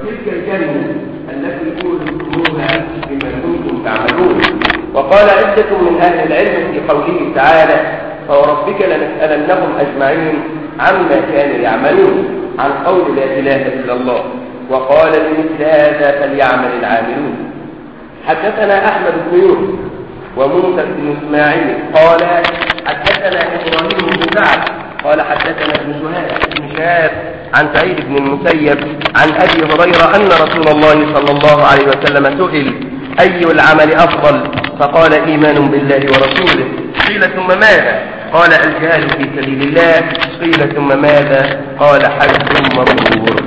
تلك الجنة التي أورثتموها بما كنتم تعملون وقال عدة من أهل العلم في قوله تعالى فوربك لنسألنهم أجمعين عما كانوا يعملون عن قول لا إله إلا الله وقال لمثل هذا فليعمل العاملون حدثنا أحمد بن يوسف وموسى بن إسماعيل قال حدثنا إبراهيم بن سعد قال حدثنا ابن شهاب بن شهاب عن سعيد بن المسيب عن أبي هريرة أن رسول الله صلى الله عليه وسلم سئل أي العمل أفضل فقال إيمان بالله ورسوله قيل ثم ماذا قال الجهاد في سبيل الله قيل ثم ماذا قال حج مبرور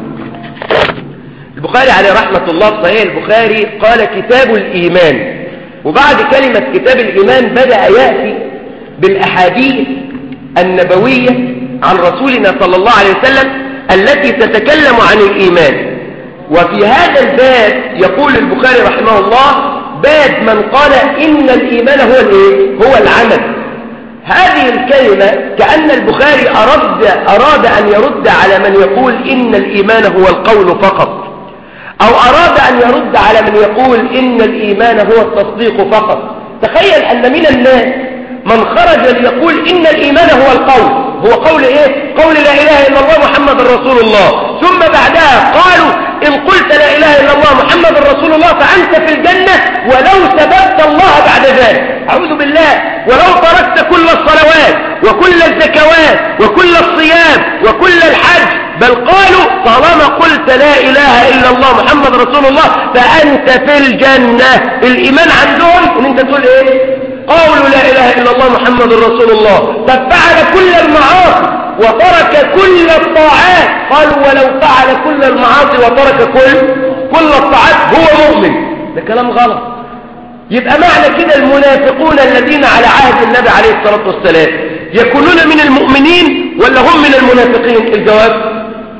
البخاري عليه رحمة الله في صحيح البخاري قال كتاب الإيمان وبعد كلمة كتاب الإيمان بدأ يأتي بالأحاديث النبوية عن رسولنا صلى الله عليه وسلم التي تتكلم عن الإيمان وفي هذا الباب يقول البخاري رحمه الله باب من قال إن الإيمان هو الإيه؟ هو العمل هذه الكلمة كأن البخاري أراد, أراد أن يرد على من يقول إن الإيمان هو القول فقط أو أراد أن يرد على من يقول إن الإيمان هو التصديق فقط تخيل أن من الناس من خرج ليقول إن الإيمان هو القول هو قول إيه؟ قول لا إله إلا الله محمد رسول الله ثم بعدها قالوا إن قلت لا إله إلا الله محمد رسول الله فأنت في الجنة ولو سببت الله بعد ذلك أعوذ بالله ولو تركت كل الصلوات وكل الزكوات وكل الصيام وكل الحج بل قالوا طالما قلت لا إله إلا الله محمد رسول الله فأنت في الجنة الإيمان عندهم إن أنت تقول إيه قولوا لا إله إلا الله محمد رسول الله طب فعل كل المعاصي وترك كل الطاعات قالوا ولو فعل كل المعاصي وترك كل كل الطاعات هو مؤمن ده كلام غلط يبقى معنى كده المنافقون الذين على عهد النبي عليه الصلاة والسلام يكونون من المؤمنين ولا هم من المنافقين الجواب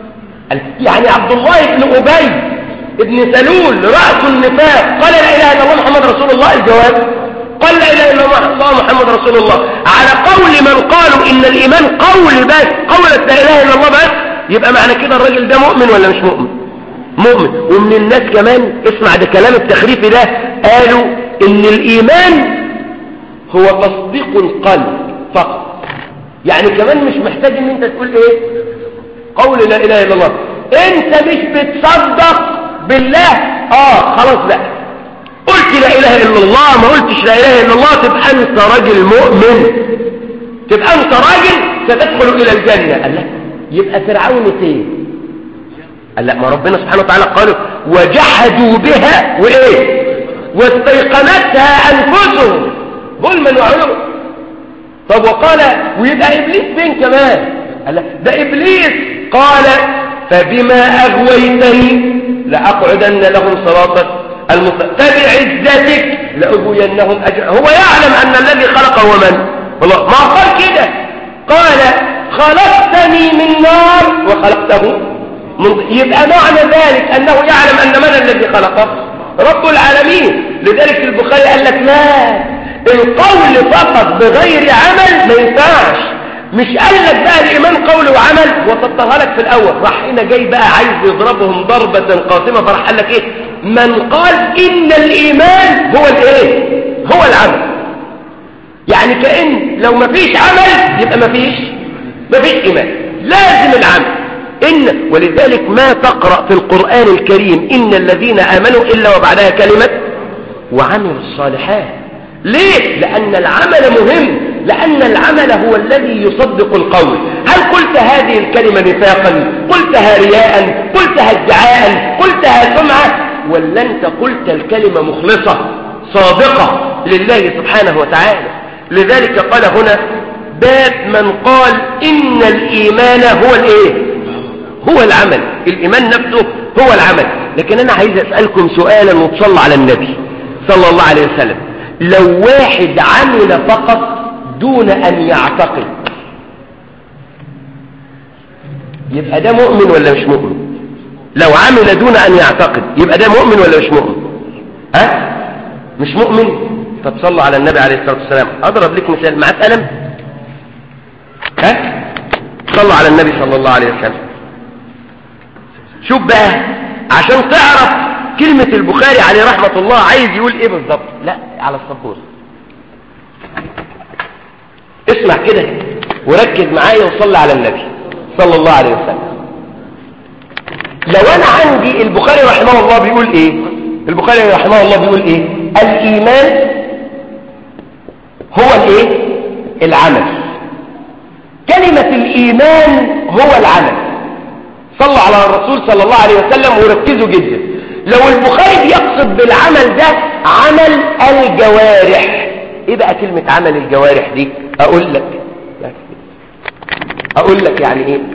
يعني عبد الله بن أبي ابن سلول رأس النفاق قال لا إله إلا الله محمد رسول الله الجواب قال لا إله إلا الله محمد رسول الله على قول من قالوا إن الإيمان قول بس قولة لا إله إلا الله بس يبقى معنى كده الراجل ده مؤمن ولا مش مؤمن مؤمن ومن الناس كمان اسمع ده كلام التخريفي ده قالوا إن الإيمان هو تصديق القلب فقط يعني كمان مش محتاج ان انت تقول ايه قول لا اله الا الله انت مش بتصدق بالله اه خلاص بقى قلت لا اله الا الله ما قلتش لا اله الا الله تبقى انت راجل مؤمن تبقى انت راجل ستدخل الى الجنة قال لا يبقى فرعون فين قال لا ما ربنا سبحانه وتعالى قال وجحدوا بها وايه واستيقنتها انفسهم ظلما وعلوا طب وقال ويبقى ابليس فين كمان قال لا ده ابليس قال فبما اغويتني لاقعدن لهم صراطك المستقيم فبعزتك لاغوينهم اجر هو يعلم ان الذي خلق هو من والله ما قال كده قال خلقتني من نار وخلقته من يبقى معنى ذلك انه يعلم ان من الذي خلقه رب العالمين لذلك البخاري قال لك لا القول فقط بغير عمل ما ينفعش مش قال لك بقى الإيمان قول وعمل وسطرها لك في الأول راح هنا جاي بقى عايز يضربهم ضربة قاسمة فراح قال لك إيه من قال إن الإيمان هو الإيه هو العمل يعني كأن لو ما فيش عمل يبقى ما فيش ما فيش إيمان لازم العمل إن ولذلك ما تقرأ في القرآن الكريم إن الذين آمنوا إلا وبعدها كلمة وعملوا الصالحات ليه؟ لأن العمل مهم لأن العمل هو الذي يصدق القول هل قلت هذه الكلمة نفاقا قلتها رياء قلتها ادعاء قلتها سمعة ولا أنت قلت الكلمة مخلصة صادقة لله سبحانه وتعالى لذلك قال هنا باب من قال إن الإيمان هو الإيه هو العمل الإيمان نفسه هو العمل لكن أنا عايز أسألكم سؤالا وتصلى على النبي صلى الله عليه وسلم لو واحد عمل فقط دون أن يعتقد يبقى ده مؤمن ولا مش مؤمن لو عمل دون أن يعتقد يبقى ده مؤمن ولا مش مؤمن ها مش مؤمن طب صلوا على النبي عليه الصلاة والسلام أضرب لك مثال معاك قلم ها صلوا على النبي صلى الله عليه وسلم شوف بقى عشان تعرف كلمة البخاري عليه رحمة الله عايز يقول ايه بالظبط لا على السبورة اسمع كده وركز معايا وصلي على النبي صلى الله عليه وسلم لو انا عندي البخاري رحمه الله بيقول ايه البخاري رحمه الله بيقول ايه الايمان هو الايه العمل كلمة الايمان هو العمل صلوا على الرسول صلى الله عليه وسلم وركزوا جدا لو البخاري بيقصد بالعمل ده عمل الجوارح ايه بقى كلمة عمل الجوارح دي اقول لك اقول لك يعني ايه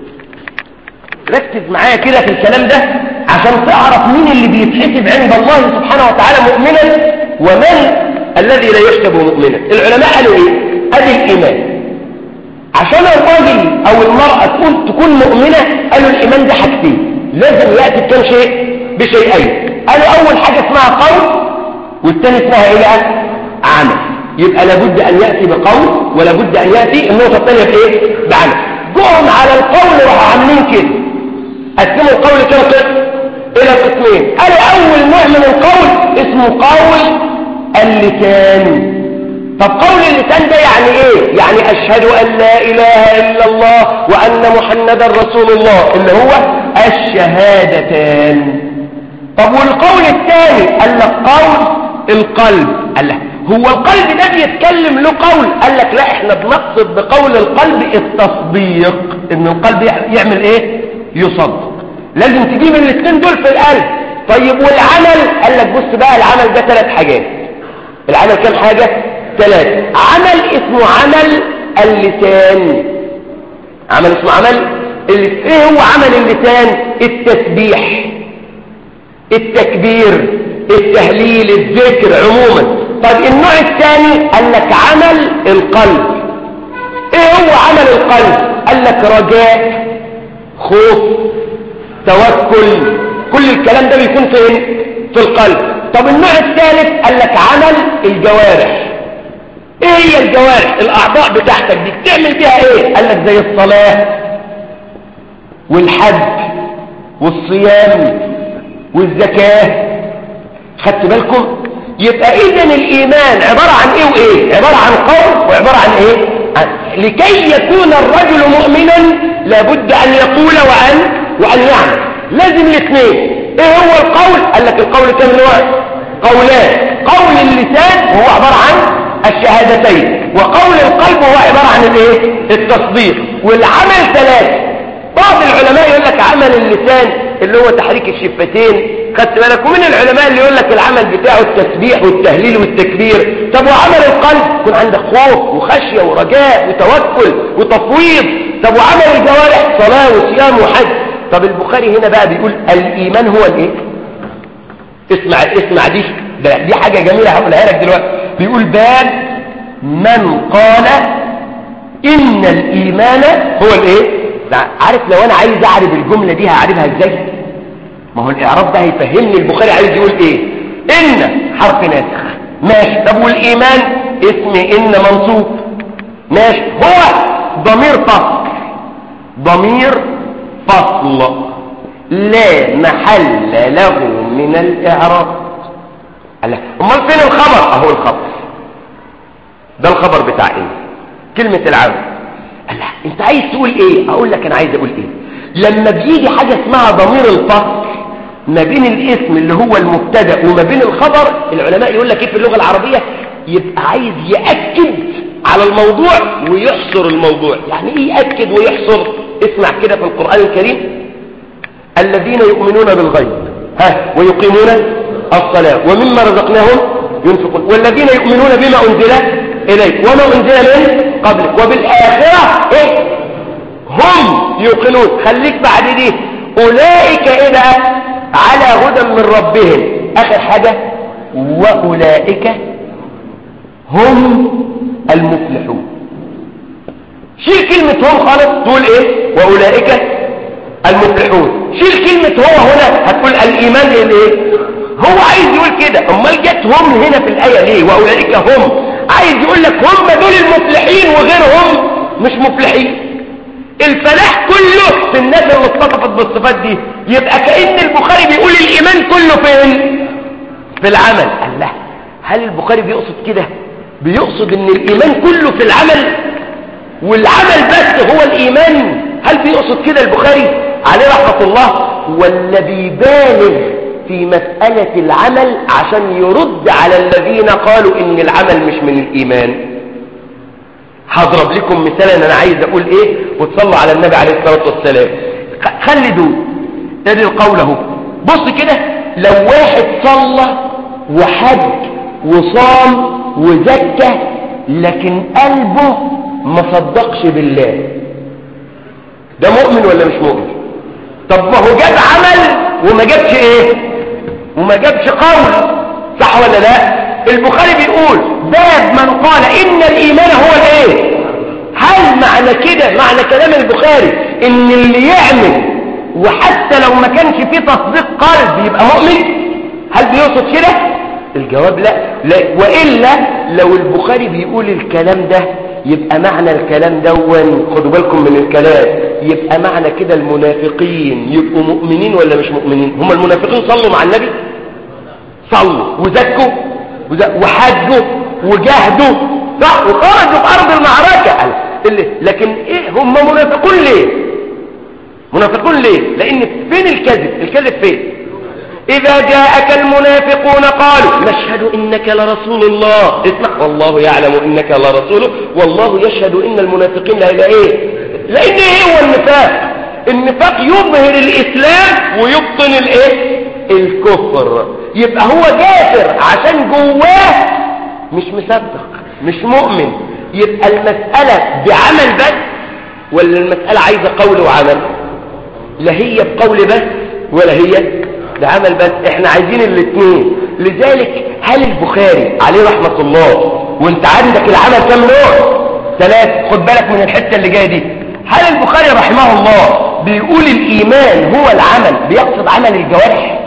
ركز معايا كده في الكلام ده عشان تعرف مين اللي بيتحسب عند الله سبحانه وتعالى مؤمنا ومن الذي لا يحسب مؤمنا العلماء قالوا ايه ادي الايمان عشان الراجل او المرأة تكون تكون مؤمنة قالوا الايمان ده حاجتين لازم يأتي بكم شيء بشيئين قالوا اول حاجة اسمها قول والثاني اسمها ايه بقى عمل يبقى لابد ان يأتي بقول ولابد ان يأتي النقطة الثانية بايه بعمل جوهم على القول راحوا عاملين كده قسموا القول كم قسم الى قسمين قالوا اول نوع من القول اسمه قول اللسان طب قول اللسان ده يعني ايه يعني اشهد ان لا اله الا الله وان محمدا رسول الله اللي هو الشهادتان طب والقول الثاني قال لك قول القلب قال لك هو القلب ده بيتكلم له قول قال لك لا احنا بنقصد بقول القلب التصديق ان القلب يعمل ايه يصدق لازم تجيب الاثنين دول في القلب طيب والعمل قال لك بص بقى العمل ده ثلاث حاجات العمل كام حاجة ثلاثة عمل اسمه عمل اللسان عمل اسمه عمل اللسان. ايه هو عمل اللسان التسبيح التكبير التهليل الذكر عموما طيب النوع الثاني قال لك عمل القلب ايه هو عمل القلب قال لك رجاء خوف توكل كل الكلام ده بيكون فين في القلب طب النوع الثالث قال لك عمل الجوارح ايه هي الجوارح الاعضاء بتاعتك دي بتعمل بيها ايه قال لك زي الصلاة والحج والصيام والزكاة خدت بالكم يبقى اذا الايمان عبارة عن ايه وايه عبارة عن قول وعبارة عن ايه عن لكي يكون الرجل مؤمنا لابد ان يقول وان وان يعمل لازم الاثنين ايه هو القول قال لك القول كم نوع قولان قول اللسان وهو عبارة عن الشهادتين وقول القلب هو عبارة عن الايه التصديق والعمل ثلاثة بعض العلماء يقول لك عمل اللسان اللي هو تحريك الشفتين خدت بالك ومن العلماء اللي يقول لك العمل بتاعه التسبيح والتهليل والتكبير طب وعمل القلب يكون عندك خوف وخشية ورجاء وتوكل وتفويض طب وعمل الجوارح صلاة وصيام وحج طب البخاري هنا بقى بيقول الإيمان هو الايه اسمع اسمع دي ده دي حاجة جميلة هقولها لك دلوقتي بيقول باب من قال إن الإيمان هو الايه عارف لو أنا عايز أعرف الجملة دي هعرفها ازاي ما هو الإعراب ده هيفهمني البخاري عايز يقول ايه إن حرف ناسخ ماشي طب والإيمان اسم إن منصوب ماشي هو ضمير فصل ضمير فصل لا محل له من الإعراب قال لك امال فين الخبر اهو الخبر ده الخبر بتاع ايه كلمة العمل قال لك انت عايز تقول ايه اقول لك انا عايز اقول ايه لما بيجي حاجة اسمها ضمير الفصل ما بين الاسم اللي هو المبتدا وما بين الخبر العلماء يقول لك ايه في اللغة العربية يبقى عايز يأكد على الموضوع ويحصر الموضوع يعني ايه يأكد ويحصر اسمع كده في القرآن الكريم الذين يؤمنون بالغيب ها ويقيمون الصلاة ومما رزقناهم ينفقون والذين يؤمنون بما أنزل إليك وما أنزل من قبلك وبالآخرة إيه؟ هم يوقنون خليك بعد دي أولئك إذا على هدى من ربهم آخر حاجة وأولئك هم المفلحون شيل كلمة هم خالص تقول إيه وأولئك المفلحون شيل كلمة هو هنا هتقول الإيمان لإيه هو عايز يقول كده امال جت هم هنا في الآية ليه وأولئك هم عايز يقول لك هم دول المفلحين وغيرهم مش مفلحين الفلاح كله في الناس اللي اتصفت بالصفات دي يبقى كأن البخاري بيقول الإيمان كله فين في العمل الله هل البخاري بيقصد كده بيقصد ان الإيمان كله في العمل والعمل بس هو الإيمان هل بيقصد كده البخاري عليه رحمة الله ولا بيبالغ في مسألة العمل عشان يرد على الذين قالوا ان العمل مش من الإيمان هضرب لكم مثالا انا عايز اقول ايه وتصلوا على النبي عليه الصلاة والسلام خلي دول ادي القول اهو بص كده لو واحد صلى وحج وصام وزكى لكن قلبه ما صدقش بالله ده مؤمن ولا مش مؤمن طب ما هو جاب عمل وما جابش ايه وما جابش قول صح ولا لا البخاري بيقول باب من قال ان الايمان هو الايه هل معنى كده معنى كلام البخاري ان اللي يعمل وحتى لو ما كانش فيه تصديق قلب يبقى مؤمن هل بيقصد كده الجواب لا. لا وإلا لو البخاري بيقول الكلام ده يبقى معنى الكلام دون خدوا بالكم من الكلام يبقى معنى كده المنافقين يبقوا مؤمنين ولا مش مؤمنين هم المنافقين صلوا مع النبي صلوا وزكوا وحجوا وجاهدوا صح وخرجوا في أرض المعركة لكن إيه هم منافقون ليه منافقون ليه لأن فين الكذب الكذب فين إذا جاءك المنافقون قالوا نشهد إنك لرسول الله اسمع والله يعلم إنك لرسوله والله يشهد إن المنافقين لا إلى إيه لأن إيه هو النفاق النفاق يظهر الإسلام ويبطن الإيه الكفر يبقى هو كافر عشان جواه مش مصدق مش مؤمن يبقى المسألة بعمل بس ولا المسألة عايزة قول وعمل لا هي بقول بس ولا هي ده عمل بس احنا عايزين الاثنين لذلك هل البخاري عليه رحمة الله وانت عندك العمل كم نوع ثلاث خد بالك من الحتة اللي جاية دي هل البخاري رحمه الله بيقول الايمان هو العمل بيقصد عمل الجوارح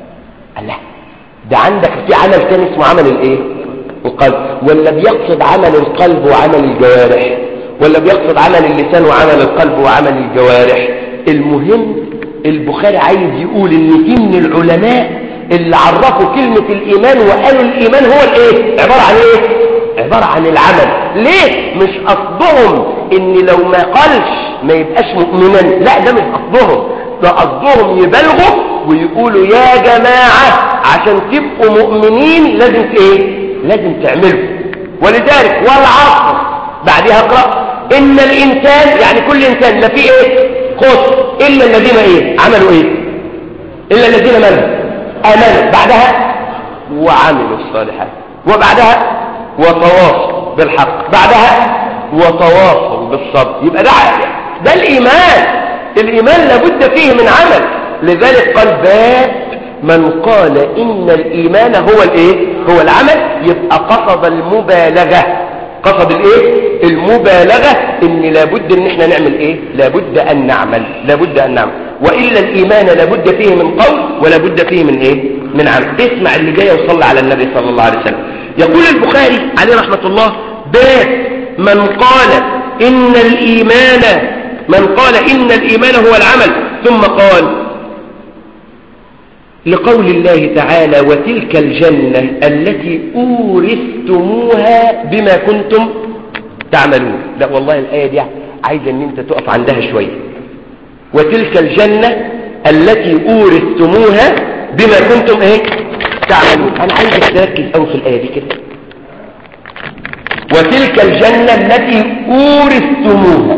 الله ده عندك في عمل تاني اسمه عمل الايه القلب ولا بيقصد عمل القلب وعمل الجوارح ولا بيقصد عمل اللسان وعمل القلب وعمل الجوارح المهم البخاري عايز يقول ان في من العلماء اللي عرفوا كلمة الايمان وقالوا الايمان هو الايه عبارة عن ايه عبارة عن العمل ليه مش قصدهم ان لو ما قالش ما يبقاش مؤمنا لا ده مش قصدهم ده قصدهم يبالغوا ويقولوا يا جماعة عشان تبقوا مؤمنين لازم ايه لازم تعملوا ولذلك والعصر بعدها اقرأ ان الانسان يعني كل انسان لا فيه ايه قص إلا الذين إيه عملوا إيه إلا الذين منوا آمنوا بعدها وعملوا الصالحات وبعدها وتواصوا بالحق بعدها وتواصوا بالصبر يبقى ده ده الإيمان الإيمان لابد فيه من عمل لذلك قال باب من قال إن الإيمان هو الإيه هو العمل يبقى قصد المبالغة قصد الايه المبالغة ان لابد ان احنا نعمل ايه لابد ان نعمل لابد ان نعمل وإلا الايمان لابد فيه من قول ولابد فيه من ايه من عمل اسمع اللي جاي وصلى على النبي صلى الله عليه وسلم يقول البخاري عليه رحمة الله باب من قال ان الايمان من قال ان الايمان هو العمل ثم قال لقول الله تعالى وتلك الجنة التي أورثتموها بما كنتم تعملون لا والله الآية دي عايزة ان انت تقف عندها شوية وتلك الجنة التي أورثتموها بما كنتم ايه تعملون انا عايزك تركز قوي في الآية دي كده وتلك الجنة التي أورثتموها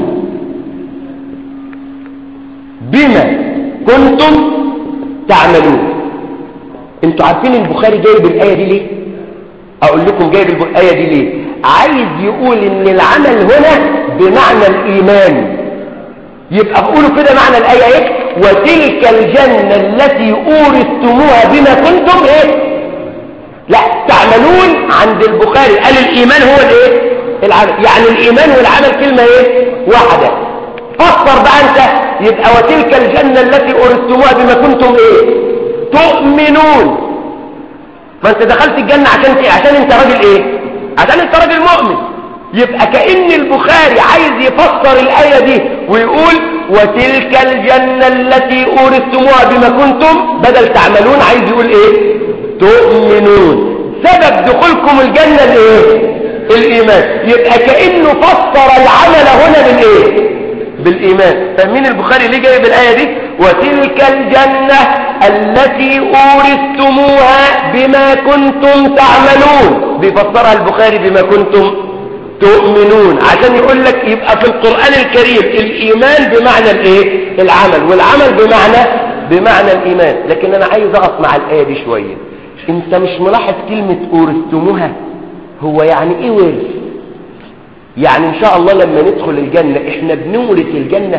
بما كنتم تعملون انتوا عارفين البخاري جايب الآية دي ليه اقول لكم جايب الآية دي ليه عايز يقول ان العمل هنا بمعنى الايمان يبقى قولوا كده معنى الآية ايه وتلك الجنة التي أورثتموها بما كنتم ايه لا تعملون عند البخاري قال الايمان هو الايه العمل يعني الايمان والعمل كلمة ايه واحدة فسر بقى انت يبقى وتلك الجنة التي أورثتموها بما كنتم ايه تؤمنون ما انت دخلت الجنة عشان ايه عشان انت راجل ايه عشان انت راجل مؤمن يبقى كأن البخاري عايز يفسر الآية دي ويقول وتلك الجنة التي أورثتموها بما كنتم بدل تعملون عايز يقول ايه تؤمنون سبب دخولكم الجنة الايه الايمان يبقى كأنه فسر العمل هنا بالايه بالايمان فمين البخاري ليه جايب الايه دي وتلك الجنة التي اورثتموها بما كنتم تعملون بيفسرها البخاري بما كنتم تؤمنون عشان يقول لك يبقى في القرآن الكريم الإيمان بمعنى الإيه؟ العمل والعمل بمعنى بمعنى الإيمان لكن أنا عايز أقف مع الآية دي شوية أنت مش ملاحظ كلمة أورثتموها هو يعني إيه ورث يعني إن شاء الله لما ندخل الجنة إحنا بنورث الجنة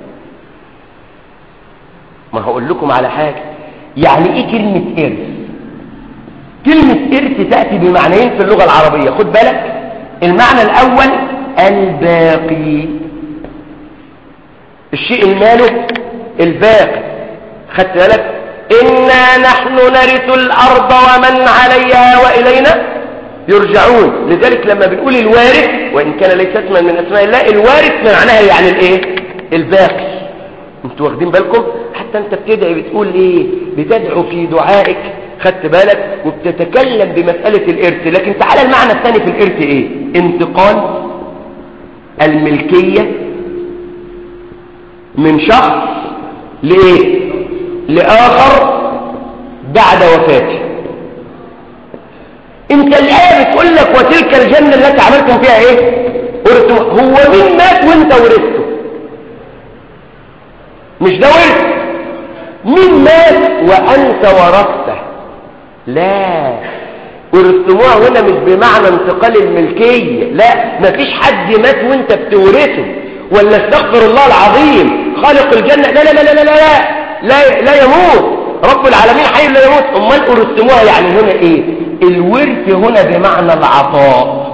ما هقول لكم على حاجة يعني إيه كلمة إرث كلمة إرث تأتي بمعنيين في اللغة العربية خد بالك المعنى الأول الباقي الشيء الماله الباقي خدت بالك إنا نحن نرث الأرض ومن عليها وإلينا يرجعون لذلك لما بنقول الوارث وإن كان ليس اسما من أسماء الله الوارث معناها يعني الإيه الباقي انتوا واخدين بالكم حتى انت بتدعي بتقول ايه بتدعو في دعائك خدت بالك وبتتكلم بمسألة الإرث لكن تعالى المعنى الثاني في الإرث إيه انتقال الملكية من شخص لإيه لآخر بعد وفاته انت الآية بتقول لك وتلك الجنة التي عملتم فيها ايه ورثتم هو مين مات وانت ورثته مش ده ورث مين مات وانت ورثته لا ورثتموها هنا مش بمعنى انتقال الملكية لا مفيش حد مات وانت بتورثه ولا استغفر الله العظيم خالق الجنة لا لا لا لا لا لا لا, لا يموت رب العالمين حي لا يموت امال ورثتموها يعني هنا ايه الورث هنا بمعنى العطاء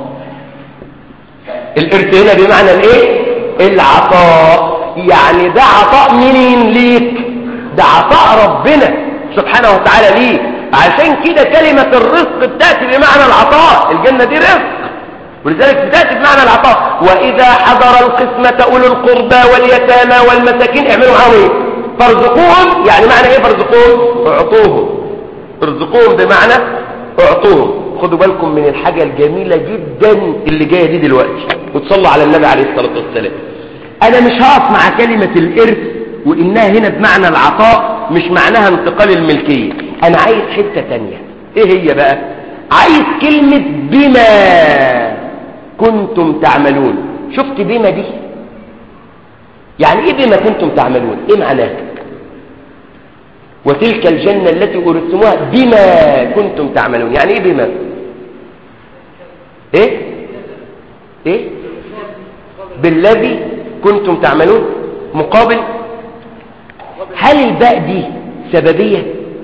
الارث هنا بمعنى الايه العطاء يعني ده عطاء منين ليك ده عطاء ربنا سبحانه وتعالى ليك عشان كده كلمة الرزق بتأتي بمعنى العطاء الجنة دي رزق ولذلك بتأتي بمعنى العطاء وإذا حضر القسمة أولو القربى واليتامى والمساكين اعملوا معاهم ايه فارزقوهم يعني معنى ايه فارزقوهم اعطوهم ارزقوهم بمعنى اعطوهم خدوا بالكم من الحاجة الجميلة جدا اللي جاية دي دلوقتي وتصلوا على النبي عليه الصلاة والسلام انا مش هقف مع كلمة الارث وانها هنا بمعنى العطاء مش معناها انتقال الملكية انا عايز حتة تانية ايه هي بقى عايز كلمة بما كنتم تعملون شفت بما دي يعني ايه بما كنتم تعملون ايه معناها وتلك الجنة التي أورثتموها بما كنتم تعملون يعني ايه بما ايه ايه بالذي كنتم تعملون مقابل هل الباء دي سببية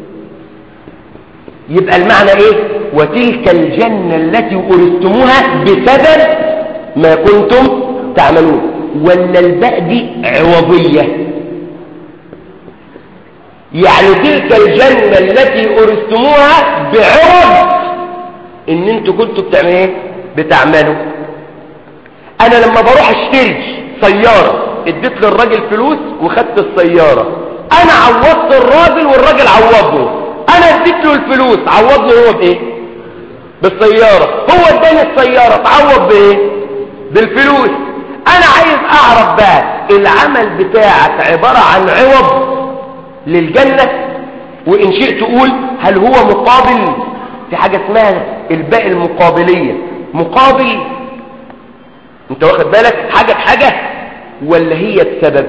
يبقى المعنى ايه وتلك الجنة التي أورثتموها بسبب ما كنتم تعملون ولا الباء دي عوضية يعني تلك الجنة التي أورثتموها بعوض ان انتوا كنتوا بتعملوا ايه بتعملوا انا لما بروح اشتري سيارة اديت للراجل فلوس وخدت السيارة انا عوضت الراجل والراجل عوضني انا اديت له الفلوس عوضني هو بايه بالسيارة هو اداني السيارة تعوض بايه بالفلوس انا عايز اعرف بقى العمل بتاعك عبارة عن عوض للجنة وان شئت تقول هل هو مقابل في حاجة اسمها الباء المقابلية مقابل انت واخد بالك حاجة بحاجة ولا هي السبب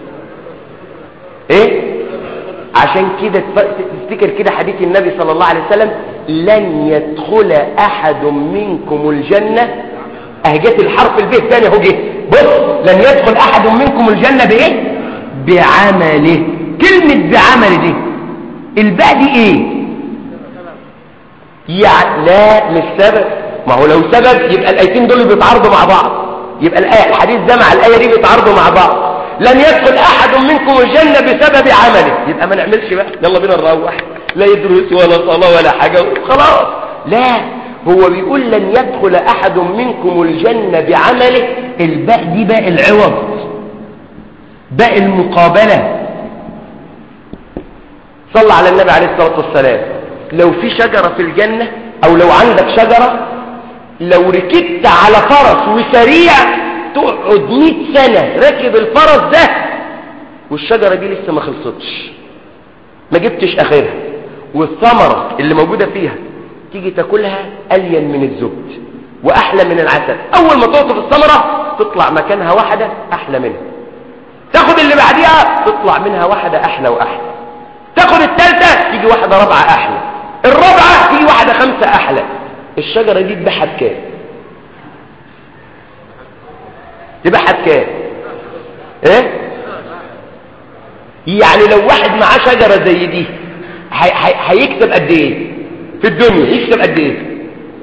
ايه عشان كده تفتكر كده حديث النبي صلى الله عليه وسلم لن يدخل احد منكم الجنة اهجت الحرف البيه تاني اهو جه بص لن يدخل احد منكم الجنة بايه بعمله كلمة بعمل دي الباء دي ايه يعني لا مش سبب ما هو لو سبب يبقى الايتين دول بيتعارضوا مع بعض يبقى الآية الحديث ده مع الآية دي بيتعارضوا مع بعض لن يدخل أحد منكم الجنة بسبب عمله يبقى ما نعملش بقى يلا بينا نروح لا يدرس ولا صلاة ولا حاجة خلاص لا هو بيقول لن يدخل أحد منكم الجنة بعمله الباء دي باء العوض باقي المقابلة صلى على النبي عليه الصلاة والسلام لو في شجرة في الجنة او لو عندك شجرة لو ركبت على فرس وسريع تقعد 100 سنة راكب الفرس ده والشجرة دي لسه ما خلصتش ما جبتش اخرها والثمرة اللي موجودة فيها تيجي تاكلها الين من الزبد واحلى من العسل اول ما تقطف الثمرة تطلع مكانها واحدة احلى منها تاخد اللي بعديها تطلع منها واحدة احلى واحلى تاخد الثالثة تيجي واحدة رابعة احلى الرابعة تيجي واحدة خمسة احلى الشجرة دي تبيعها بكام تبيعها بكام ايه يعني لو واحد معاه شجرة زي دي هيكسب قد ايه في الدنيا يكسب قد ايه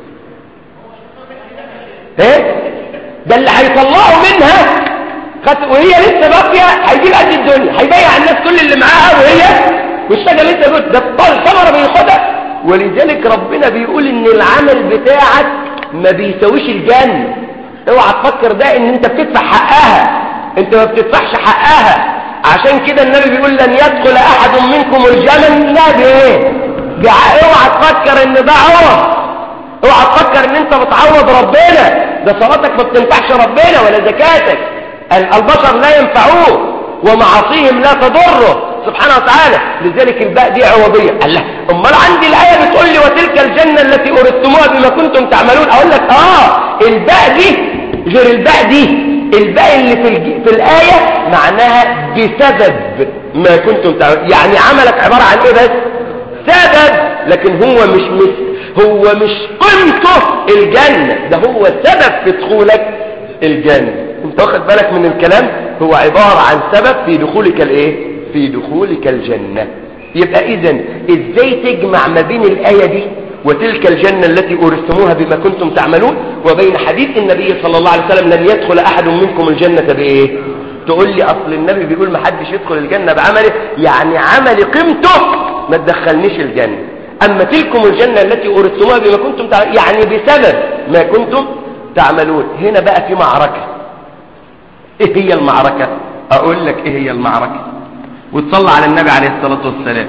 ايه ده اللي هيطلعوا منها وهي لسه باقيه هيجيب قد الدنيا هيبيع الناس كل اللي معاها وهي والشجره لسه جوه ده الثمره بياخدها ولذلك ربنا بيقول ان العمل بتاعك ما بيساويش الجنه اوعى تفكر ده ان انت بتدفع حقها انت ما بتدفعش حقها عشان كده النبي بيقول لن يدخل احد منكم الجنه لا بايه اوعى تفكر ان ده عوض اوعى تفكر ان انت بتعوض ربنا ده صلاتك ما بتنفعش ربنا ولا زكاتك البشر لا ينفعوه ومعاصيهم لا تضره سبحانه وتعالى لذلك الباء دي عوضية الله امال عندي الآية بتقول لي وتلك الجنة التي أردتموها بما كنتم تعملون أقول لك آه الباء دي غير الباء دي الباء اللي في, الج... في الآية معناها بسبب ما كنتم تعملون يعني عملك عبارة عن إيه بس سبب لكن هو مش مش هو مش قيمته الجنة ده هو سبب في دخولك الجنة انت واخد بالك من الكلام هو عبارة عن سبب في دخولك الايه في دخولك الجنة يبقى اذا ازاي تجمع ما بين الآية دي وتلك الجنة التي أورثتموها بما كنتم تعملون وبين حديث النبي صلى الله عليه وسلم لن يدخل أحد منكم الجنة بإيه تقول لي أصل النبي بيقول ما حدش يدخل الجنة بعمله يعني عمل قيمته ما تدخلنيش الجنة أما تلكم الجنة التي أورثتموها بما كنتم تعملون يعني بسبب ما كنتم تعملون هنا بقى في معركة ايه هي المعركة اقول لك ايه هي المعركة وتصلى على النبي عليه الصلاة والسلام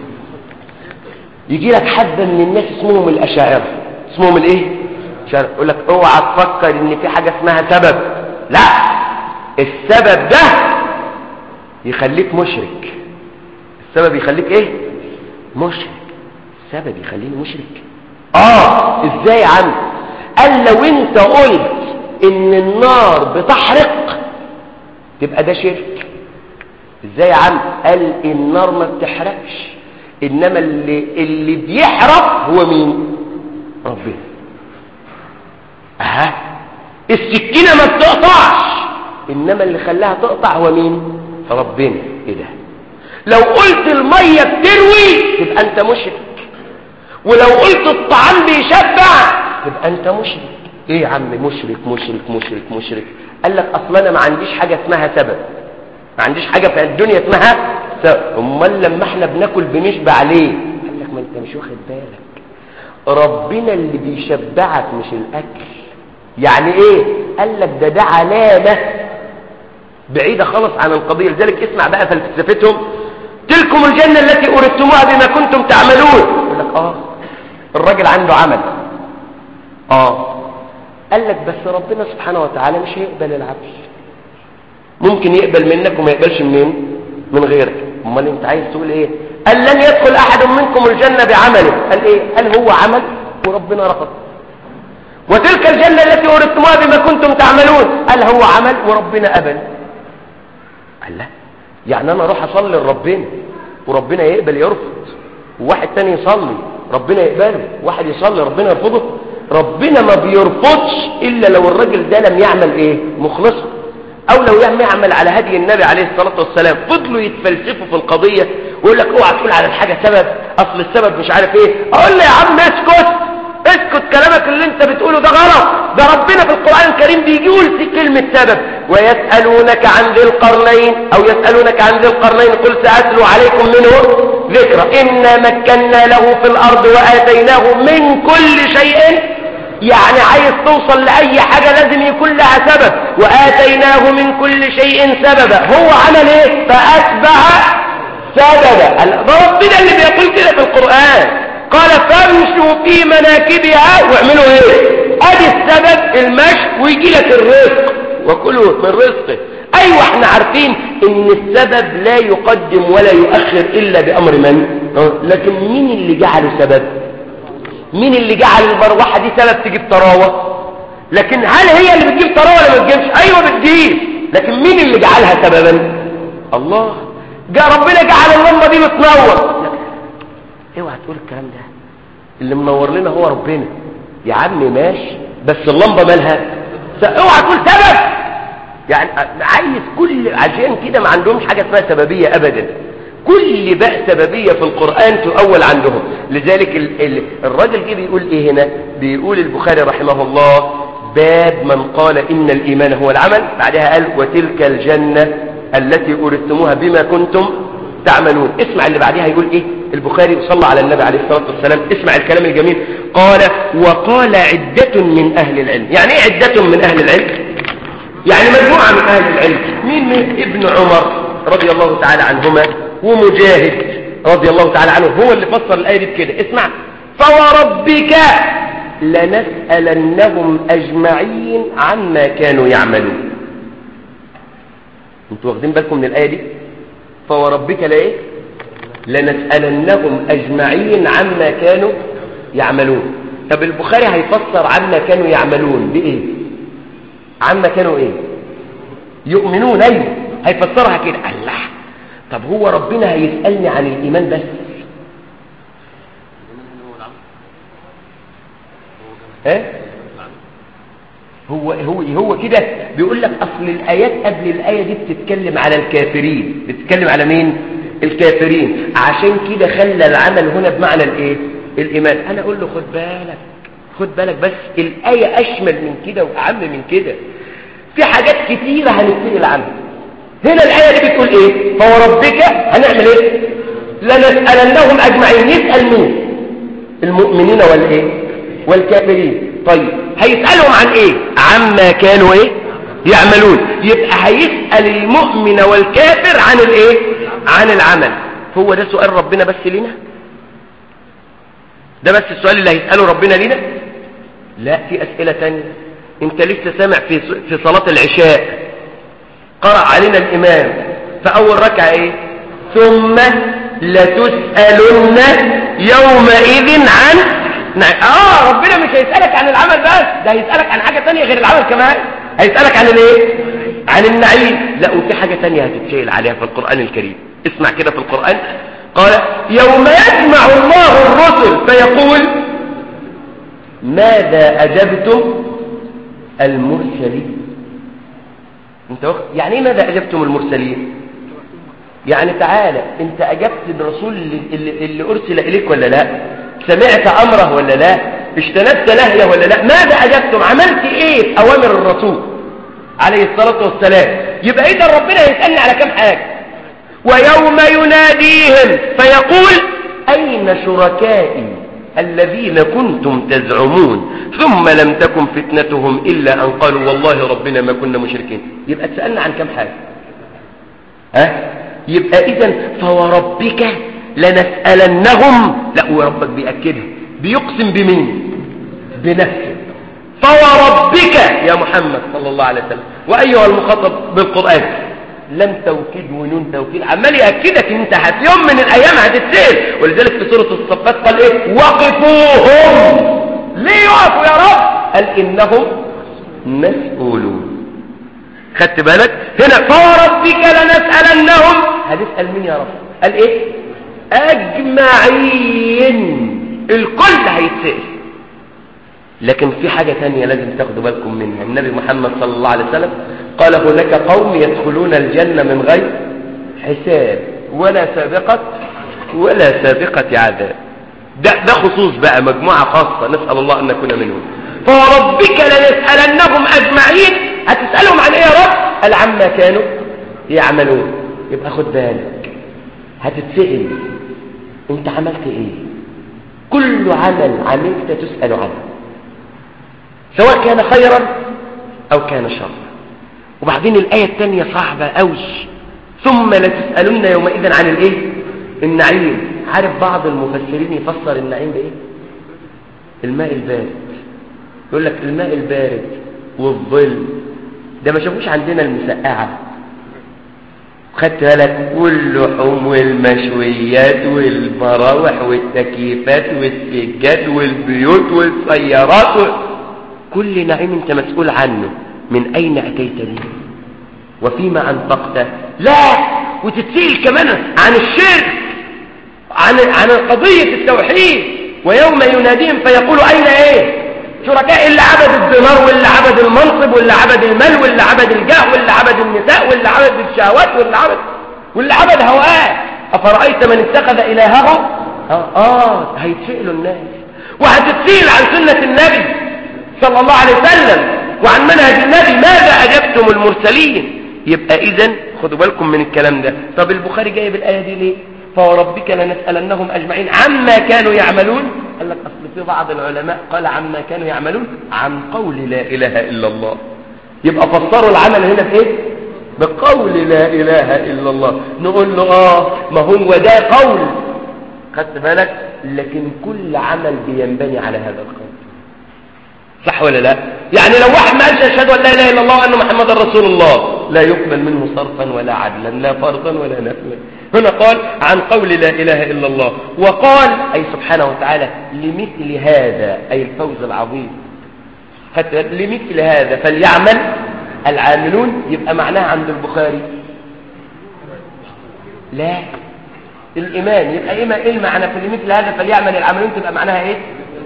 يجي لك حد من الناس اسمهم الاشاعرة اسمهم الايه شارع. يقول لك اوعى تفكر ان في حاجة اسمها سبب لا السبب ده يخليك مشرك السبب يخليك ايه مشرك السبب يخليني مشرك اه ازاي يا عم قال لو انت قلت ان النار بتحرق تبقى ده شرك ازاي يا عم قال النار ما بتحرقش انما اللي, اللي بيحرق هو مين ربنا اها السكينة ما بتقطعش انما اللي خلاها تقطع هو مين ربنا ايه ده لو قلت المية بتروي تبقى انت مشرك ولو قلت الطعام بيشبع تبقى انت مشرك ايه يا عم مشرك مشرك مشرك مشرك قال لك اصلا انا ما عنديش حاجة اسمها سبب ما عنديش حاجة في الدنيا اسمها سبب امال لما احنا بناكل بنشبع ليه قال لك ما انت مش واخد بالك ربنا اللي بيشبعك مش الاكل يعني ايه قال لك ده ده علامة بعيدة خالص عن القضية لذلك اسمع بقى فلسفتهم تلكم الجنة التي أردتموها بما كنتم تعملون يقول لك اه الراجل عنده عمل اه قال لك بس ربنا سبحانه وتعالى مش هيقبل العمل ممكن يقبل منك وما يقبلش منين من غيرك امال انت عايز تقول ايه قال لن يدخل احد منكم الجنة بعمله قال ايه قال هو عمل وربنا رفض وتلك الجنة التي أردتموها بما كنتم تعملون قال هو عمل وربنا قبل قال لا يعني انا اروح اصلي لربنا وربنا يقبل يرفض وواحد تاني يصلي ربنا يقبله واحد يصلي ربنا يرفضه ربنا ما بيرفضش الا لو الراجل ده لم يعمل ايه مخلصا او لو لم يعمل على هدي النبي عليه الصلاة والسلام فضلوا يتفلسفوا في القضية ويقول لك اوعى تقول على الحاجة سبب اصل السبب مش عارف ايه اقول له يا عم اسكت اسكت كلامك اللي انت بتقوله ده غلط ده ربنا في القرآن الكريم بيجي يقول في كلمة سبب ويسألونك عن ذي القرنين او يسألونك عن ذي القرنين قل سأتلو عليكم منه ذكرى إنا مكنا له في الأرض وآتيناه من كل شيء يعني عايز توصل لأي حاجة لازم يكون لها سبب وآتيناه من كل شيء سببا هو عمل ايه فأتبع سببا ربنا اللي بيقول كده في القرآن قال فامشوا في مناكبها واعملوا ايه ادي السبب المشي ويجي لك الرزق وكلوا من رزقه ايوه احنا عارفين ان السبب لا يقدم ولا يؤخر الا بامر من لكن مين اللي جعله سبب مين اللي جعل المروحه دي سبب تجيب طراوه لكن هل هي اللي بتجيب طراوه ولا ما بتجيبش ايوه بتجيب لكن مين اللي جعلها سببا الله جاء ربنا جعل اللمبه دي بتنور اوعى تقول الكلام ده اللي منور لنا هو ربنا يا عم ماشي بس اللمبه مالها اوعى تقول سبب يعني عايز كل عشان كده ما عندهمش حاجه اسمها سببيه ابدا كل بقى سببيه في القران تؤول عندهم لذلك ال ال الراجل جه بيقول ايه هنا بيقول البخاري رحمه الله باب من قال ان الايمان هو العمل بعدها قال وتلك الجنه التي اورثتموها بما كنتم تعملون اسمع اللي بعدها يقول ايه البخاري صلى على النبي عليه الصلاة والسلام اسمع الكلام الجميل قال وقال عدة من أهل العلم يعني ايه عدة من أهل العلم يعني مجموعة من أهل العلم مين من ابن عمر رضي الله تعالى عنهما ومجاهد رضي الله تعالى عنه هو اللي فسر الآية دي بكده اسمع فوربك لنسألنهم أجمعين عما كانوا يعملون انتوا واخدين بالكم من الآية دي فوربك لا ايه لنسألنهم أجمعين عما كانوا يعملون طب البخاري هيفسر عما كانوا يعملون بإيه عما كانوا إيه يؤمنون أيوه هيفسرها كده الله طب هو ربنا هيسألني عن الإيمان بس ايه هو هو هو كده بيقول لك اصل الايات قبل الايه دي بتتكلم على الكافرين بتتكلم على مين الكافرين عشان كده خلى العمل هنا بمعنى الايه الايمان انا اقول له خد بالك خد بالك بس الايه اشمل من كده واعم من كده في حاجات كتيره هنبتدي عنها هنا الايه دي بتقول ايه فوربك هنعمل ايه لنسالنهم اجمعين يسال مين المؤمنين والايه والكافرين طيب هيسالهم عن ايه عما كانوا ايه يعملون يبقى هيسال المؤمن والكافر عن الايه عن العمل هو ده سؤال ربنا بس لنا ده بس السؤال اللي هيسأله ربنا لنا لا في أسئلة تانية انت لسه سامع في في صلاة العشاء قرأ علينا الإمام فأول ركعة ايه ثم لتسألن يومئذ عن اه ربنا مش هيسألك عن العمل بس ده هيسألك عن حاجة تانية غير العمل كمان هيسألك عن الايه عن النعيم لا وفي حاجة تانية هتتسأل عليها في القرآن الكريم اسمع كده في القرآن قال يوم يجمع الله الرسل فيقول ماذا أجبتم المرسلين انت وقت يعني ايه ماذا أجبتم المرسلين يعني تعالى انت أجبت الرسول اللي, اللي, اللي أرسل إليك ولا لا سمعت أمره ولا لا اجتنبت نهيه ولا لا ماذا أجبتم عملت ايه في أوامر الرسول عليه الصلاة والسلام يبقى إذا ربنا يسألني على كم حاجة ويوم يناديهم فيقول أين شركائي الذين كنتم تزعمون ثم لم تكن فتنتهم إلا أن قالوا والله ربنا ما كنا مشركين يبقى تسألنا عن كم حاجة ها يبقى إذا فوربك لنسألنهم لا وربك بيأكدها بيقسم بمين بنفسه فوربك يا محمد صلى الله عليه وسلم وأيها المخاطب بالقرآن لم توكيد ونون توكيد عمال يأكدك ان انت في يوم من الايام هتتسأل ولذلك في سورة الصفات قال ايه وقفوهم ليه يقفوا يا رب قال انهم مسؤولون خدت بالك هنا فوربك لنسألنهم هنسأل مين يا رب قال ايه اجمعين الكل هيتسأل لكن في حاجة تانية لازم تاخدوا بالكم منها النبي محمد صلى الله عليه وسلم قال هناك قوم يدخلون الجنة من غير حساب ولا سابقة ولا سابقة عذاب ده, ده خصوص بقى مجموعة خاصة نسأل الله أن نكون منهم فوربك لنسألنهم أجمعين هتسألهم عن إيه يا رب قال عما كانوا يعملون يبقى خد بالك هتتسأل انت عملت ايه كل عمل عملت تسأل عنه سواء كان خيرا أو كان شرا وبعدين الآية الثانية صعبة أوي ثم لتسألن يومئذ عن الإيه النعيم عارف بعض المفسرين يفسر النعيم بإيه الماء البارد يقول لك الماء البارد والظل ده ما شافوش عندنا المسقعة خدت بالك واللحوم والمشويات والمراوح والتكييفات والسجاد والبيوت والسيارات و... كل نعيم انت مسؤول عنه من اين اتيت به وفيما انفقت لا وتتسئل كمان عن الشرك عن عن قضيه التوحيد ويوم يناديهم فيقول اين ايه شركاء اللي عبد الدينار واللي عبد المنصب واللي عبد المال واللي عبد الجاه واللي عبد النساء واللي عبد الشهوات واللي عبد واللي عبد هواه أفرأيت من اتخذ إلهه آه, آه هيتسئلوا الناس وهتتسئل عن سنة النبي صلى الله عليه وسلم وعن منهج النبي ماذا أجبتم المرسلين يبقى إذن خدوا بالكم من الكلام ده طب البخاري جايب الآية دي ليه فوربك لنسألنهم أجمعين عما كانوا يعملون قال لك أصل في بعض العلماء قال عما كانوا يعملون عن قول لا إله إلا الله يبقى فسروا العمل هنا بإيه بقول لا إله إلا الله نقول له آه ما هو ده قول خدت بالك لكن كل عمل بينبني على هذا القول صح ولا لا يعني لو واحد ما قالش اشهد ان لا اله الا الله وان محمدا رسول الله لا يقبل منه صرفا ولا عدلا لا فرضا ولا نفلا هنا قال عن قول لا اله الا الله وقال اي سبحانه وتعالى لمثل هذا اي الفوز العظيم حتى لمثل هذا فليعمل العاملون يبقى معناها عند البخاري لا الايمان يبقى ايه ايه المعنى في مثل هذا فليعمل العاملون تبقى معناها ايه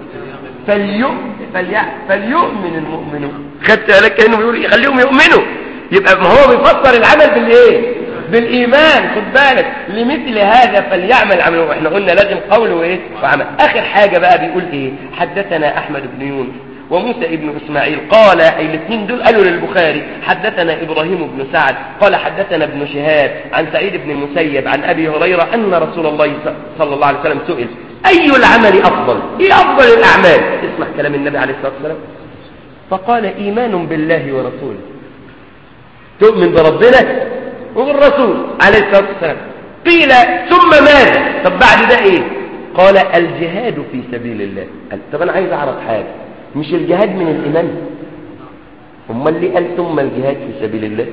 فليؤمن فليع... فليؤمن المؤمنون خدت بالك كانه بيقول يخليهم يؤمنوا يبقى ما هو بيفسر العمل بالايه بالايمان خد بالك لمثل هذا فليعمل عمل احنا قلنا لازم قول وايه وعمل اخر حاجه بقى بيقول ايه حدثنا احمد بن يونس وموسى ابن اسماعيل قال اي الاثنين دول قالوا للبخاري حدثنا ابراهيم بن سعد قال حدثنا ابن شهاب عن سعيد بن المسيب عن ابي هريره ان رسول الله صلى الله عليه وسلم سئل أي العمل أفضل إيه أفضل الأعمال اسمع كلام النبي عليه الصلاة والسلام فقال إيمان بالله ورسوله تؤمن بربنا وبالرسول عليه الصلاة والسلام قيل ثم ماذا طب بعد ده إيه قال الجهاد في سبيل الله قال طب أنا عايز أعرف حاجة مش الجهاد من الإيمان أما اللي قال ثم الجهاد في سبيل الله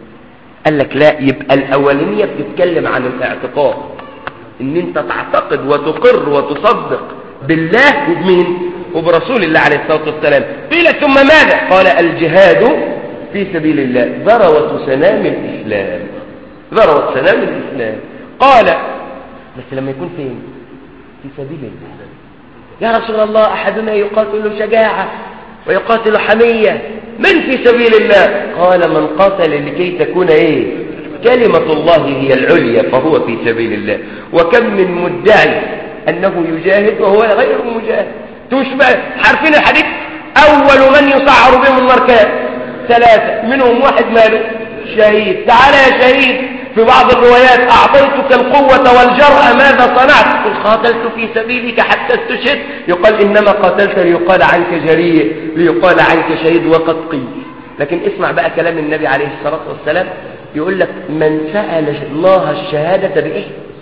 قال لك لا يبقى الأولانية بتتكلم عن الاعتقاد ان انت تعتقد وتقر وتصدق بالله وبمين وبرسول الله عليه الصلاة والسلام قيل ثم ماذا قال الجهاد في سبيل الله ذروة سنام الإسلام ذروة سنام الإسلام قال بس لما يكون فين في سبيل الله يا رسول الله أحدنا يقاتل شجاعة ويقاتل حمية من في سبيل الله قال من قاتل لكي تكون ايه كلمة الله هي العليا فهو في سبيل الله وكم من مدعي أنه يجاهد وهو غير مجاهد تشبه عارفين الحديث أول من يسعر بهم النار كام ثلاثة منهم واحد ماله شهيد تعال يا شهيد في بعض الروايات أعطيتك القوة والجرأة ماذا صنعت قل قاتلت في سبيلك حتى استشهد يقال إنما قاتلت ليقال عنك جريء ليقال عنك شهيد وقد قيل لكن اسمع بقى كلام النبي عليه الصلاة والسلام يقول لك من سأل الله الشهادة بإيه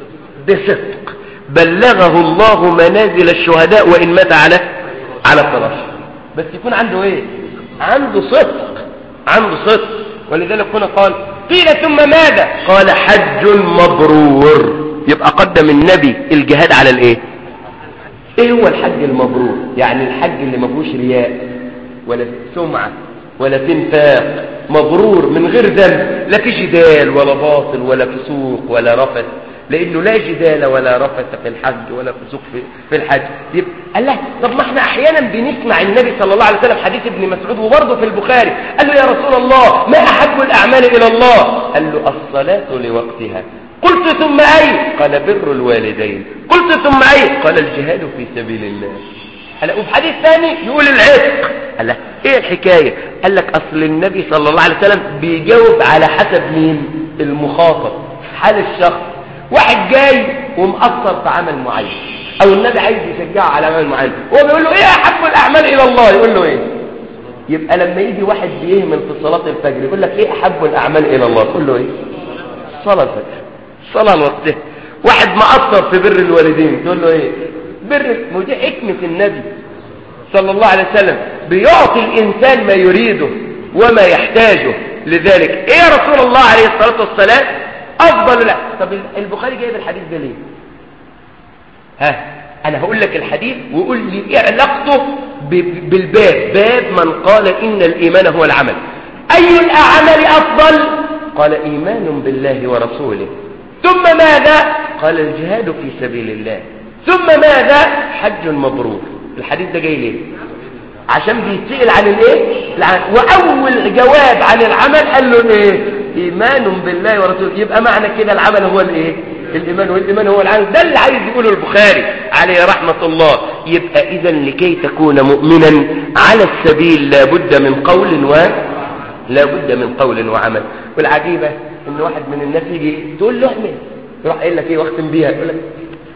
بصدق بلغه الله منازل الشهداء وإن مات على على الفراش بس يكون عنده ايه عنده صدق عنده صدق ولذلك هنا قال قيل ثم ماذا قال حج مبرور يبقى قدم النبي الجهاد على الايه ايه هو الحج المبرور يعني الحج اللي ما فيهوش رياء ولا سمعه ولا في انفاق مبرور من غير ذنب لا في جدال ولا باطل ولا فسوق ولا رفث لانه لا جدال ولا رفث في الحج ولا فسوق في, في الحج يبقى قال له طب ما احنا احيانا بنسمع النبي صلى الله عليه وسلم حديث ابن مسعود وبرضه في البخاري قال له يا رسول الله ما احب الاعمال الى الله قال له الصلاه لوقتها قلت ثم اي قال بر الوالدين قلت ثم اي قال الجهاد في سبيل الله قال وفي حديث ثاني يقول العتق قال له ايه الحكايه قال لك اصل النبي صلى الله عليه وسلم بيجاوب على حسب مين المخاطب حال الشخص واحد جاي ومقصر في عمل معين او النبي عايز يشجعه على عمل معين هو بيقول له ايه احب الاعمال الى الله يقول له ايه يبقى لما يجي واحد بيهمل في صلاة الفجر يقول لك ايه احب الاعمال الى الله تقول له ايه صلاة الفجر صلاة الوقت واحد مقصر في بر الوالدين تقول له ايه بر ودي حكمة النبي صلى الله عليه وسلم بيعطي الانسان ما يريده وما يحتاجه لذلك ايه يا رسول الله عليه الصلاة والسلام افضل لا طب البخاري جايب الحديث ده ليه ها انا هقول لك الحديث وقول لي ايه علاقته بالباب باب من قال ان الايمان هو العمل اي الاعمال افضل قال ايمان بالله ورسوله ثم ماذا قال الجهاد في سبيل الله ثم ماذا حج مبرور الحديث ده جاي ليه عشان بيتسأل عن الايه واول جواب عن العمل قال له ايه ايمان بالله ورسوله يبقى معنى كده العمل هو الايه الايمان والايمان هو العمل ده اللي عايز يقوله البخاري عليه رحمة الله يبقى اذا لكي تكون مؤمنا على السبيل لابد من قول و لابد من قول وعمل والعجيبة ان واحد من الناس يجي تقول له اعمل يروح قايل لك ايه واختم بيها يقول لك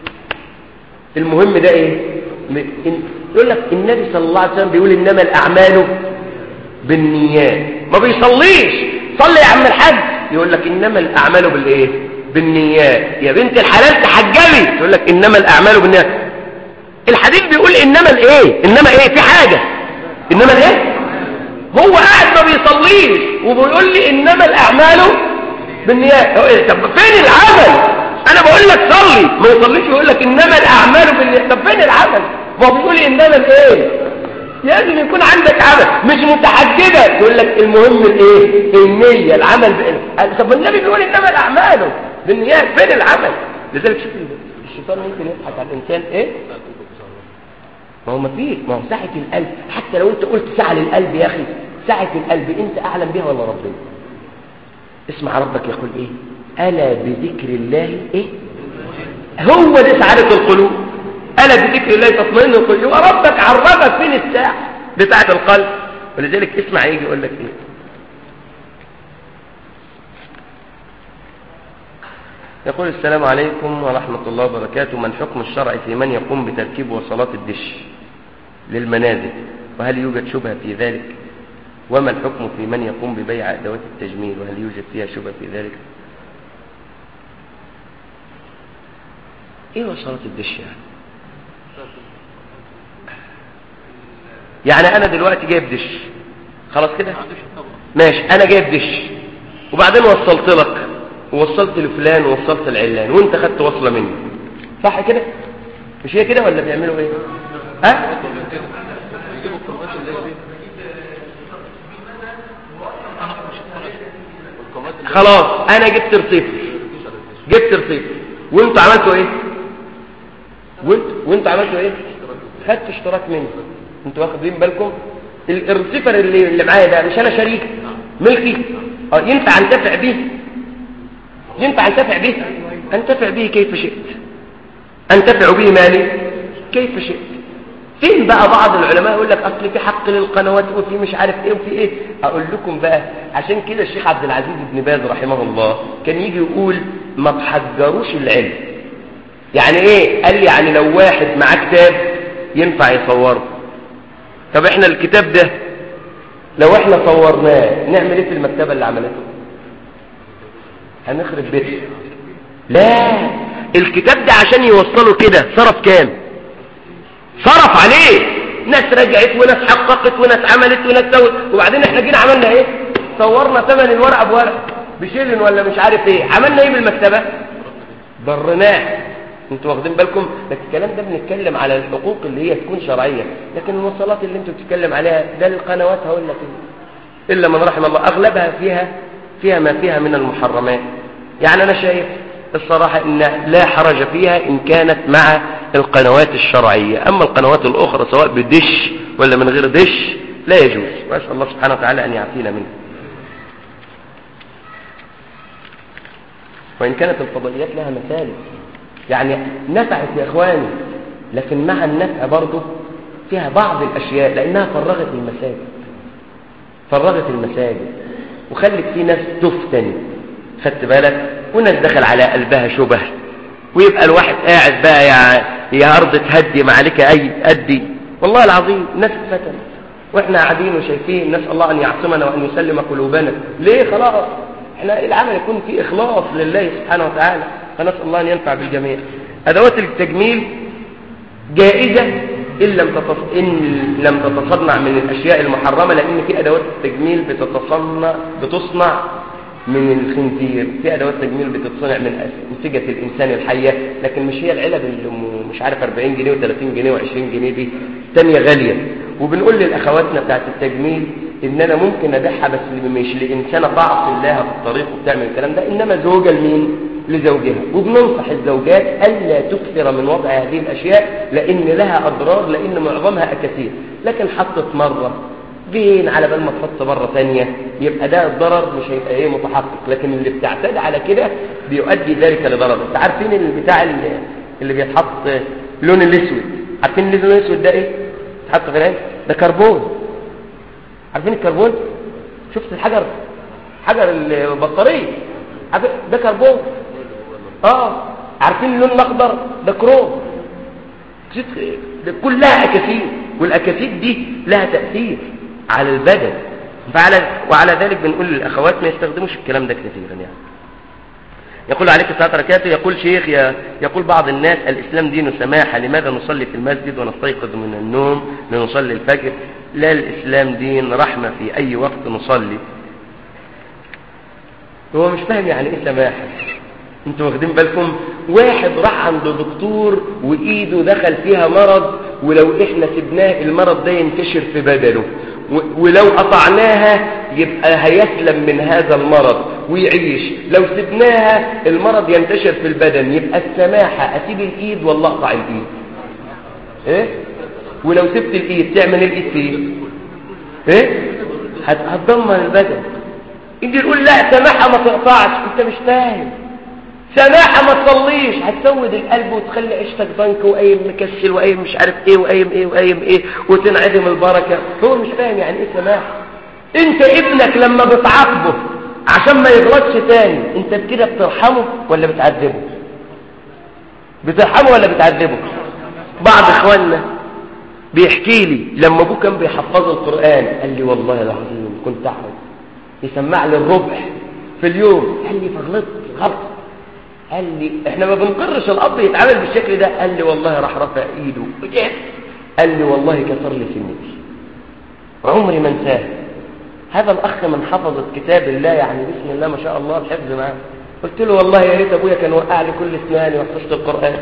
المهم ده ايه يقول لك النبي صلى الله عليه وسلم بيقول انما الاعمال بالنيات ما بيصليش صلي يا عم الحاج يقول لك انما الاعمال بالايه بالنيات يا بنت الحلال تحجبي يقول لك انما الاعمال بالنيات الحديث بيقول انما الايه انما ايه في حاجه انما الايه هو قاعد ما بيصليش وبيقول لي انما الاعمال بالنيات طب فين العمل انا بقول لك صلي ما يصليش يقول لك انما الاعمال بالنيات طب فين العمل ما هو بيقول لي انما الايه لازم يكون عندك عمل مش متحجبه يقول لك المهم الايه النيه العمل بإيه؟ طب النبي بيقول انما الاعمال بالنيات فين العمل لذلك شوف الشيطان ممكن يضحك على الانسان ايه ما هو ما فيش ما هو ساعه القلب حتى لو انت قلت ساعه للقلب يا اخي ساعه القلب انت اعلم بها ولا ربنا اسمع ربك يقول ايه الا بذكر الله ايه هو دي سعاده القلوب ألا بذكر الله تطمئن القلوب يبقى ربك عرفك فين الساعة بتاعة القلب ولذلك اسمع يجي يقول لك ايه يقول السلام عليكم ورحمة الله وبركاته من حكم الشرع في من يقوم بتركيب وصلات الدش للمنازل وهل يوجد شبهة في ذلك وما الحكم في من يقوم ببيع أدوات التجميل وهل يوجد فيها شبهة في ذلك ايه وصلات الدش يعني يعني انا دلوقتي جايب دش خلاص كده ماشي انا جايب دش وبعدين وصلت لك ووصلت لفلان ووصلت العلان وانت خدت وصلة مني صح كده مش هي كده ولا بيعملوا ايه ها خلاص انا جبت رصيف جبت رصيف وانتوا عملتوا ايه وانت وانت عملتوا ايه خدت اشتراك مني انتوا واخدين بالكم الريسيفر اللي اللي معايا ده مش انا شريك ملكي اه ينفع انتفع به ينفع انتفع به انتفع به كيف شئت انتفع به مالي كيف شئت فين بقى بعض العلماء يقول لك اصل في حق للقنوات وفي مش عارف ايه وفي ايه اقول لكم بقى عشان كده الشيخ عبد العزيز بن باز رحمه الله كان يجي يقول ما تحجروش العلم يعني ايه قال لي يعني لو واحد معاه كتاب ينفع يصوره طب احنا الكتاب ده لو احنا صورناه نعمل ايه في المكتبة اللي عملته هنخرب بيته لا الكتاب ده عشان يوصله كده صرف كام صرف عليه ناس رجعت وناس حققت وناس عملت وناس سوت وبعدين احنا جينا عملنا ايه صورنا ثمن الورقه بورق بشيلن ولا مش عارف ايه عملنا ايه بالمكتبه ضرناه انتوا واخدين بالكم بس الكلام ده بنتكلم على الحقوق اللي هي تكون شرعيه لكن المواصلات اللي انتوا بتتكلم عليها ده القنوات هقول لك إيه. الا من رحم الله اغلبها فيها فيها ما فيها من المحرمات يعني انا شايف الصراحة ان لا حرج فيها ان كانت مع القنوات الشرعية اما القنوات الاخرى سواء بدش ولا من غير دش لا يجوز واسأل الله سبحانه وتعالى ان يعافينا منه وان كانت الفضائيات لها مثال يعني نفعت يا اخواني لكن مع النفع برضه فيها بعض الاشياء لانها فرغت المساجد فرغت المساجد وخلت في ناس تفتن خدت بالك وناس دخل على قلبها شبه ويبقى الواحد قاعد بقى يا يا ارض تهدي ما عليك اي ادي والله العظيم ناس اتفتن واحنا قاعدين وشايفين نسال الله ان يعصمنا وان يسلم قلوبنا ليه خلاص احنا العمل يكون فيه اخلاص لله سبحانه وتعالى فنسال الله ان ينفع بالجميع ادوات التجميل جائزه ان لم تتص... ان لم تتصنع من الاشياء المحرمه لان في ادوات التجميل بتتصنع بتصنع من الخنزير في ادوات تجميل بتتصنع من انسجه الانسان الحيه لكن مش هي العلب اللي مش عارف 40 جنيه و30 جنيه و20 جنيه دي تانية غاليه وبنقول للاخواتنا بتاعت التجميل ان انا ممكن ابيعها بس مش لانسانه تعصي الله في الطريق وبتعمل الكلام ده انما زوجه لمين لزوجها وبننصح الزوجات الا تكثر من وضع هذه الاشياء لان لها اضرار لان معظمها اكاثير لكن حطت مره فين على بال ما تحط مره ثانيه يبقى ده الضرر مش هيبقى ايه متحقق لكن اللي بتعتاد على كده بيؤدي ذلك لضرر انت عارفين البتاع اللي, اللي بيتحط لون الاسود عارفين اللون الاسود ده ايه بيتحط في العين ده كربون عارفين الكربون شفت الحجر حجر البطاريه ده كربون اه عارفين اللون الاخضر ده كروم ده كلها اكاثير والاكاثير دي لها تاثير على البدن فعلى وعلى ذلك بنقول للاخوات ما يستخدموش الكلام ده كثيرا يعني يقول عليك الصلاه بركاته يقول شيخ يقول بعض الناس الاسلام دين سماحه لماذا نصلي في المسجد ونستيقظ من النوم لنصلي الفجر لا الاسلام دين رحمه في اي وقت نصلي هو مش فاهم يعني ايه سماحه انتوا واخدين بالكم واحد راح عند دكتور وايده دخل فيها مرض ولو احنا سبناه المرض ده ينتشر في بدنه ولو قطعناها يبقى هيسلم من هذا المرض ويعيش لو سبناها المرض ينتشر في البدن يبقى السماحة اسيب الايد ولا اقطع الايد ايه ولو سبت الايد تعمل الايد فيه ايه هتدمر البدن انت تقول لا سماحة ما تقطعش انت مش فاهم سماحة ما تصليش هتسود القلب وتخلي عيشتك بنك وقايم مكسل وقايم مش عارف ايه وقايم ايه وقايم ايه وتنعدم البركة هو مش فاهم يعني ايه سماحة انت ابنك لما بتعاقبه عشان ما يغلطش تاني انت كده بترحمه ولا بتعذبه بترحمه ولا بتعذبه بعض اخواننا بيحكي لي لما ابوه كان بيحفظه القرآن قال لي والله العظيم كنت احفظ يسمع لي الربع في اليوم قال لي فغلطت غلط قال لي احنا ما بنقرش الاب يتعامل بالشكل ده قال لي والله راح رفع ايده وجهت قال لي والله كسر لي سنتي عمري ما انساه هذا الاخ من حفظت كتاب الله يعني بسم الله ما شاء الله الحفظ معاه قلت له والله يا ريت ابويا كان وقع لي كل اسناني وحفظت القران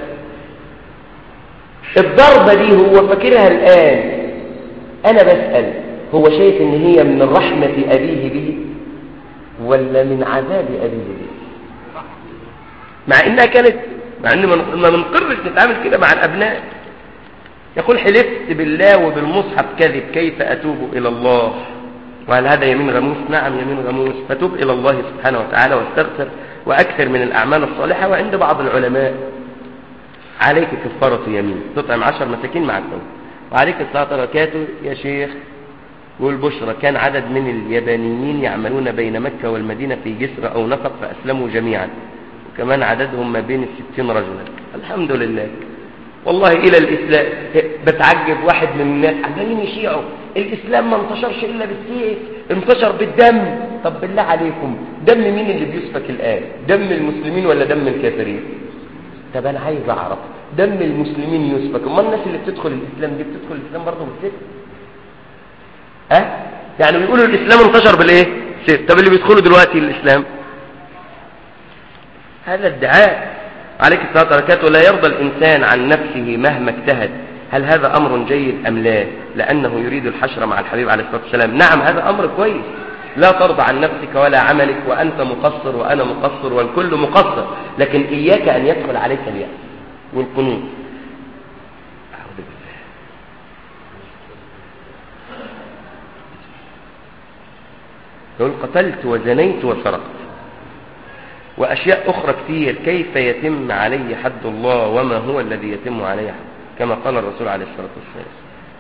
الضربه دي هو فاكرها الان انا بسال هو شايف ان هي من رحمه ابيه به ولا من عذاب ابيه به مع انها كانت مع ان ما بنقرش نتعامل كده مع الابناء يقول حلفت بالله وبالمصحف كذب كيف اتوب الى الله وهل هذا يمين غموس نعم يمين غموس فتوب الى الله سبحانه وتعالى واستغفر واكثر من الاعمال الصالحه وعند بعض العلماء عليك كفاره يمين تطعم عشر مساكين مع التوبه وعليك الصلاه بركاته يا شيخ والبشرى كان عدد من اليابانيين يعملون بين مكه والمدينه في جسر او نفق فاسلموا جميعا كمان عددهم ما بين الستين رجلا الحمد لله والله إلى الإسلام بتعجب واحد من الناس عمالين يشيعوا الإسلام ما انتشرش إلا بالسيف انتشر بالدم طب بالله عليكم دم مين اللي بيسفك الآن دم المسلمين ولا دم الكافرين طب أنا عايز أعرف دم المسلمين يسفك أما الناس اللي بتدخل الإسلام دي بتدخل الإسلام برضه بالسيف ها أه؟ يعني بيقولوا الإسلام انتشر بالإيه سيف طب اللي بيدخلوا دلوقتي الإسلام هذا ادعاء عليك الصلاة والسلام لا يرضى الإنسان عن نفسه مهما اجتهد هل هذا أمر جيد أم لا لأنه يريد الحشر مع الحبيب عليه الصلاة والسلام نعم هذا أمر كويس لا ترضى عن نفسك ولا عملك وأنت مقصر وأنا مقصر والكل مقصر لكن إياك أن يدخل عليك اليأس والقنوط يقول قتلت وزنيت وسرقت وأشياء أخرى كثير كيف يتم علي حد الله وما هو الذي يتم علي حد كما قال الرسول عليه الصلاة والسلام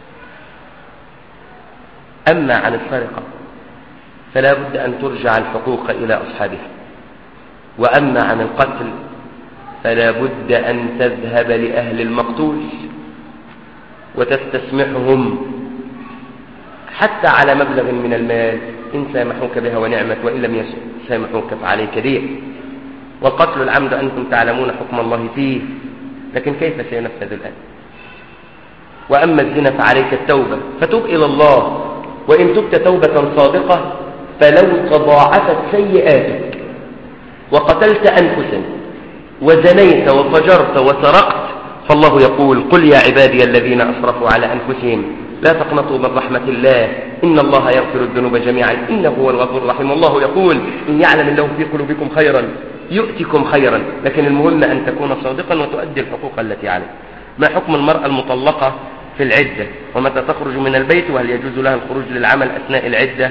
أما عن السرقة فلا بد أن ترجع الحقوق إلى أصحابها وأما عن القتل فلا بد أن تذهب لأهل المقتول وتستسمحهم حتى على مبلغ من المال إن سامحوك بها ونعمت وإن لم يسامحوك فعليك دين والقتل العمد أنتم تعلمون حكم الله فيه لكن كيف سينفذ الآن وأما الزنا فعليك التوبة فتوب إلى الله وإن تبت توبة صادقة فلو تضاعفت سيئاتك وقتلت أنفسا وزنيت وفجرت وسرقت فالله يقول قل يا عبادي الذين أسرفوا على أنفسهم لا تقنطوا من رحمة الله إن الله يغفر الذنوب جميعا إنه هو الغفور الرحيم والله يقول إن يعلم الله في قلوبكم خيرا يؤتكم خيرا لكن المهم أن تكون صادقا وتؤدي الحقوق التي عليك ما حكم المرأة المطلقة في العدة ومتى تخرج من البيت وهل يجوز لها الخروج للعمل أثناء العدة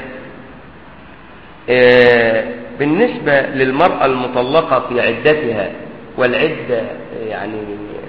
بالنسبة للمرأة المطلقة في عدتها والعدة يعني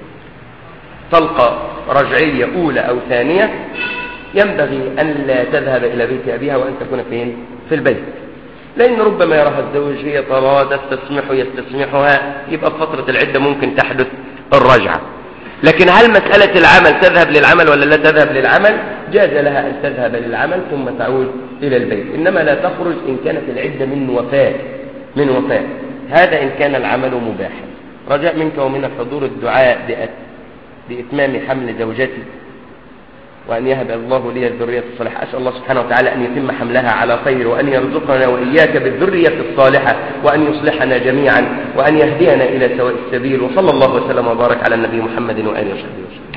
طلقة رجعية أولى أو ثانية ينبغي أن لا تذهب إلى بيت أبيها وأن تكون فين في البيت لأن ربما يراها الزوج هي طرادة تسمحه يستسمحها يبقى في فترة العدة ممكن تحدث الرجعة لكن هل مسألة العمل تذهب للعمل ولا لا تذهب للعمل جاز لها أن تذهب للعمل ثم تعود إلى البيت إنما لا تخرج إن كانت العدة من وفاة من وفاة هذا إن كان العمل مباحا رجاء منك ومن الحضور الدعاء بإتمام حمل زوجتي وأن يهب الله لي الذرية الصالحة أسأل الله سبحانه وتعالى أن يتم حملها على خير وأن يرزقنا وإياك بالذرية الصالحة وأن يصلحنا جميعا وأن يهدينا إلى سواء السبيل وصلى الله وسلم وبارك على النبي محمد وآله وصحبه وسلم